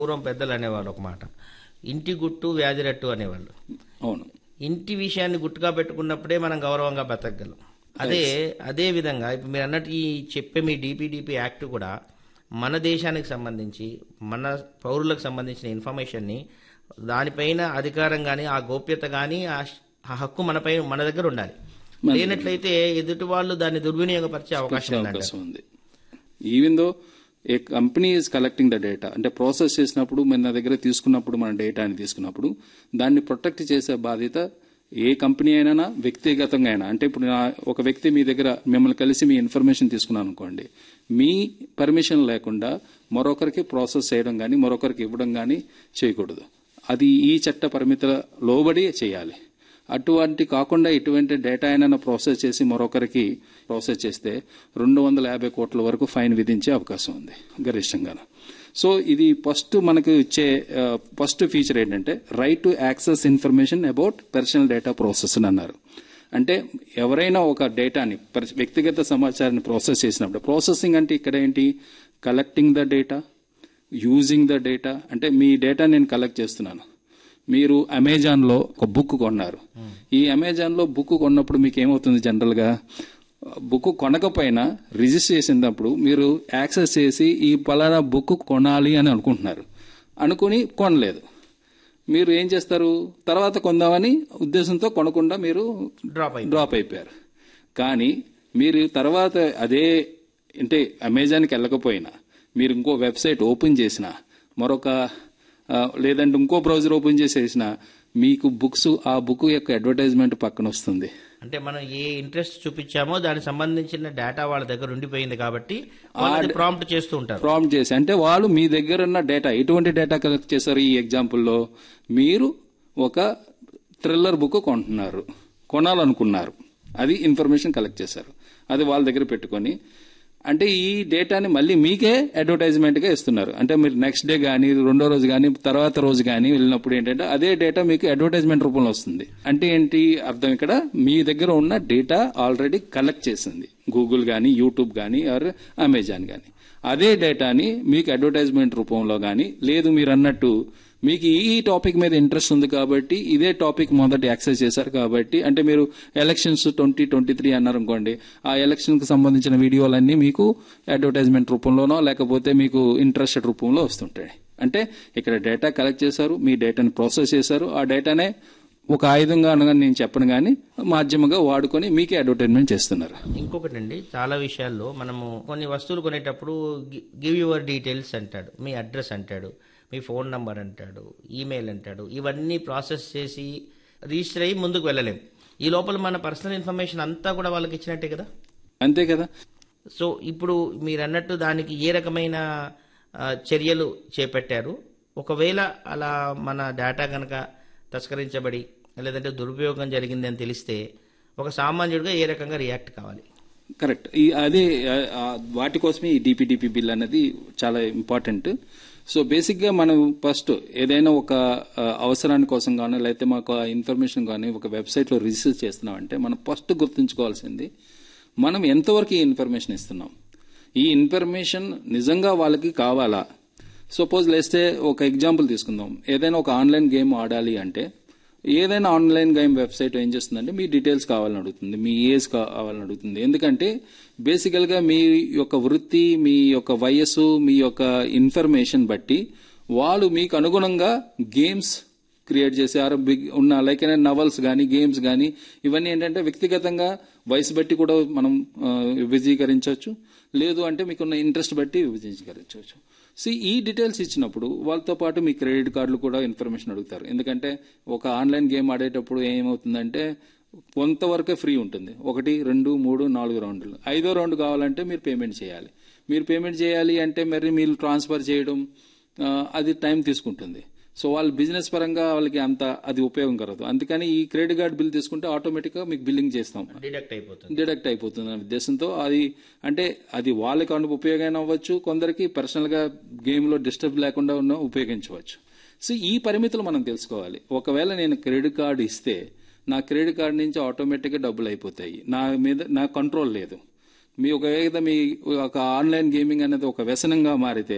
పూర్వం పెద్దలు అనేవాళ్ళు ఒక మాట ఇంటి గుట్టు వ్యాధిరట్టు అనేవాళ్ళు అవును ఇంటి విషయాన్ని గుట్టుగా పెట్టుకున్నప్పుడే మనం గౌరవంగా బతకగలం అదే అదే విధంగా ఇప్పుడు మీరు అన్నట్టు ఈ చెప్పే మీ డిపిడిపి యాక్ట్ కూడా మన దేశానికి సంబంధించి మన పౌరులకు సంబంధించిన ఇన్ఫర్మేషన్ని దానిపైన అధికారం కానీ ఆ గోప్యత కానీ ఆ శ్- ఆ హక్కు మనపై మన దగ్గర ఉండాలి లేనట్లయితే ఎదుటి వాళ్ళు దాన్ని దుర్వినియోగపరిచే అవకాశం ఉందంట అవకాశం ఉంది even though a company is collecting the data అంటే ప్రాసెస్ చేసినప్పుడు మన దగ్గర తీసుకున్నప్పుడు మన డేటాని తీసుకున్నప్పుడు దాన్ని ప్రొటెక్ట్ చేసే బాధ్యత ఏ కంపెనీ అయినా వ్యక్తిగతంగా అయినా అంటే ఇప్పుడు నా- ఒక వ్యక్తి మీ దగ్గర మిమ్మల్ని కలిసి మీ ఇన్ఫర్మేషన్ తీసుకున్నాను అనుకోండి మీ పర్మిషన్ లేకుండా మరొకరికి ప్రాసెస్ చేయడం కానీ మరొకరికి ఇవ్వడం కానీ చేయకూడదు అది ఈ చట్ట పరిమితుల లోబడి చేయాలి అటువంటి కాకుండా ఇటువంటి డేటా అయినా ప్రాసెస్ చేసి మరొకరికి ప్రాసెస్ చేస్తే రెండు వందల యాభై కోట్ల వరకు ఫైన్ విధించే అవకాశం ఉంది గరిష్టంగా సో ఇది ఫస్ట్ మనకు ఇచ్చే ఫస్ట్ ఫీచర్ ఏంటంటే right to access information about personal data process అని అన్నారు అంటే ఎవరైనా ఒక డేటాని పర్- వ్యక్తిగత సమాచారాన్ని ప్రాసెస్ చేసినప్పుడు ప్రాసెసింగ్ అంటే ఇక్కడ ఏంటి collecting the data using the data అంటే మీ డేటా నేను కలెక్ట్ చేస్తున్నాను మీరు అమెజాన్ లో ఒక బుక్ కొన్నారు ఈ అమెజాన్ లో బుక్ కొన్నప్పుడు మీకు ఏమవుతుంది జనరల్ గా బుక్ కొనకపోయినా రిజిస్టర్ చేసినప్పుడు మీరు యాక్సెస్ చేసి ఈ పలానా బుక్ కొనాలి అని అనుకుంటున్నారు అనుకుని కొనలేదు మీరు ఏం చేస్తారు తర్వాత కొందామని ఉద్దేశంతో కొనకుండా మీరు డ్రాప్ అయింది డ్రాప్ అయిపోయారు కానీ మీరు తర్వాత అదే అంటే అమెజాన్కి వెళ్ళకపోయినా మీరు ఇంకో వెబ్సైట్ ఓపెన్ చేసినా మరొక ఆ, లేదంటే ఇంకో బ్రౌజర్ ఓపెన్ చేసేసినా మీకు బుక్స్ ఆ బుక్ యొక్క అడ్వర్టైజ్మెంట్ పక్కన వస్తుంది అంటే మనం ఏ ఇంట్రెస్ట్ చూపించామో దానికి సంబంధించిన డేటా వాళ్ళ దగ్గర ఉండిపోయింది కాబట్టి వాళ్ళు ప్రాంప్ట్ చేస్తూ ఉంటారు ప్రాంప్ట్ చేసి అంటే వాళ్ళు మీ దగ్గర ఉన్న డేటా ఎటువంటి డేటా కలెక్ట్ చేశారు ఈ ఎగ్జాంపుల్లో మీరు ఒక థ్రిల్లర్ బుక్ కొంటున్నారు కొనాలనుకున్నారు అది ఇన్ఫర్మేషన్ కలెక్ట్ చేశారు అది వాళ్ళ దగ్గర పెట్టుకొని అంటే ఈ డేటాని మళ్ళీ మీకే అడ్వర్టైజ్మెంట్ గా ఇస్తున్నారు అంటే మీరు నెక్స్ట్ డే కానీ రెండో రోజు కానీ తర్వాత రోజు కానీ వెళ్ళినప్పుడు ఏంటంటే అదే డేటా మీకు అడ్వర్టైజ్మెంట్ రూపంలో వస్తుంది అంటే ఏంటి అర్థం ఇక్కడ మీ దగ్గర ఉన్న డేటా ఆల్రెడీ కలెక్ట్ చేసింది గూగుల్ కానీ యూట్యూబ్ కానీ ఆర్ అమెజాన్ కానీ అదే డేటాని మీకు అడ్వర్టైజ్మెంట్ రూపంలో కానీ లేదు మీరు అన్నట్టు మీకు ఈ టాపిక్ మీద ఇంట్రెస్ట్ ఉంది కాబట్టి ఇదే టాపిక్ మొదటి యాక్సెస్ చేశారు కాబట్టి అంటే మీరు ఎలక్షన్స్ ట్వంటీ ట్వంటీ త్రీ అన్నారు అనుకోండి ఆ ఎలక్షన్ కి సంబంధించిన వీడియోలన్నీ మీకు అడ్వర్టైజ్మెంట్ రూపంలోనో లేకపోతే మీకు ఇంట్రెస్టెడ్ రూపంలో వస్తుంటాయి అంటే ఇక్కడ డేటా కలెక్ట్ చేశారు మీ డేటాని ప్రాసెస్ చేశారు ఆ డేటానే ఒక ఆయుధంగా అనగా నేను చెప్పను కానీ మాధ్యమంగా వాడుకొని మీకే అడ్వర్టైజ్మెంట్ చేస్తున్నారు ఇంకొకటి అండి చాలా విషయాల్లో మనము కొన్ని వస్తువులు కొనేటప్పుడు గివ్ యువర్ డీటెయిల్స్ అంటాడు మీ అడ్రస్ అంటాడు మీ ఫోన్ నంబర్ అంటాడు ఈమెయిల్ అంటాడు ఇవన్నీ ప్రాసెస్ చేసి రిజిస్టర్ అయ్యి ముందుకు వెళ్ళలేం ఈ లోపల మన పర్సనల్ ఇన్ఫర్మేషన్ అంతా కూడా వాళ్ళకి ఇచ్చినట్టే కదా అంతే కదా సో ఇప్పుడు మీరు అన్నట్టు దానికి ఏ రకమైన ఆ, చర్యలు చేపట్టారు ఒకవేళ అలా మన డేటా కనుక తస్కరించబడి లేదంటే దురుపయోగం జరిగింది అని తెలిస్తే ఒక సామాన్యుడిగా ఏ రకంగా రియాక్ట్ కావాలి కరెక్ట్ ఈ అదే ఆ, ఆ, వాటి కోసమే ఈ డిపిడిపి బిల్ అనేది చాలా ఇంపార్టెంట్ సో బేసిక్ గా మనం ఫస్ట్ ఏదైనా ఒక ఆ, అవసరాని కోసం కానీ లేకపోతే మాకు ఇన్ఫర్మేషన్ కానీ ఒక వెబ్సైట్ లో రిజిస్టర్ చేస్తున్నామంటే మనం ఫస్ట్ గుర్తుంచుకోవాల్సింది మనం ఎంతవరకు ఈ ఇన్ఫర్మేషన్ ఇస్తున్నాం ఈ ఇన్ఫర్మేషన్ నిజంగా వాళ్ళకి కావాలా సపోజ్ లేస్తే ఒక ఎగ్జాంపుల్ తీసుకుందాం ఏదైనా ఒక ఆన్లైన్ గేమ్ ఆడాలి అంటే ఏదైనా ఆన్లైన్ గేమ్ వెబ్సైట్ ఏం చేస్తుందంటే మీ డీటెయిల్స్ కావాలని అడుగుతుంది మీ ఏజ్ కావాలని అడుగుతుంది ఎందుకంటే బేసికల్ గా మీ యొక్క వృత్తి మీ యొక్క వయస్సు మీ యొక్క ఇన్ఫర్మేషన్ బట్టి వాళ్ళు మీకు అనుగుణంగా గేమ్స్ క్రియేట్ చేసి ఆర్ బిగ్ ఉన్న లైక్ నవల్స్ కానీ గేమ్స్ కానీ ఇవన్నీ ఏంటంటే వ్యక్తిగతంగా వయసు బట్టి కూడా మనం ఆ, విభజీకరించవచ్చు లేదు అంటే మీకున్న ఇంట్రెస్ట్ బట్టి విభజించగలించవచ్చు సో ఈ డీటెయిల్స్ ఇచ్చినప్పుడు వాళ్ళతో పాటు మీ క్రెడిట్ కార్డులు కూడా ఇన్ఫర్మేషన్ అడుగుతారు ఎందుకంటే ఒక ఆన్లైన్ గేమ్ ఆడేటప్పుడు ఏమవుతుందంటే కొంతవరకే ఫ్రీ ఉంటుంది ఒకటి రెండు మూడు నాలుగు రౌండ్లు ఐదో రౌండ్ కావాలంటే మీరు పేమెంట్ చేయాలి మీరు పేమెంట్ చేయాలి అంటే మరి మీరు ట్రాన్స్ఫర్ చేయడం ఆ, అది టైం తీసుకుంటుంది సో వాళ్ళ బిజినెస్ పరంగా వాళ్ళకి అంత అది ఉపయోగం కలదు అందుకని ఈ క్రెడిట్ కార్డ్ బిల్ తీసుకుంటే ఆటోమేటిక్ గా మీకు బిల్లింగ్ చేస్తాం డిడక్ట్ అయిపోతుంది డిడక్ట్ అయిపోతుంది అనే ఉద్దేశంతో అది అంటే అది వాళ్ళకి అను ఉపయోగం అవ్వచ్చు కొందరికి పర్సనల్ గా గేమ్ లో డిస్టర్బ్ లేకుండా ఉన్న ఉపయోగించవచ్చు సో ఈ పరిమితులు మనం తెలుసుకోవాలి ఒకవేళ నేను క్రెడిట్ కార్డు ఇస్తే నా క్రెడిట్ కార్డు నుంచి ఆటోమేటిక్ గా డబ్బులు అయిపోతాయి నా మీద నా కంట్రోల్ లేదు మీ ఒకవేళ మీ ఒక ఆన్లైన్ గేమింగ్ అనేది ఒక వ్యసనంగా మారితే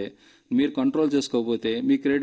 మీరు కంట్రోల్ చేసుకోకపోతే మీ క్రెడిట్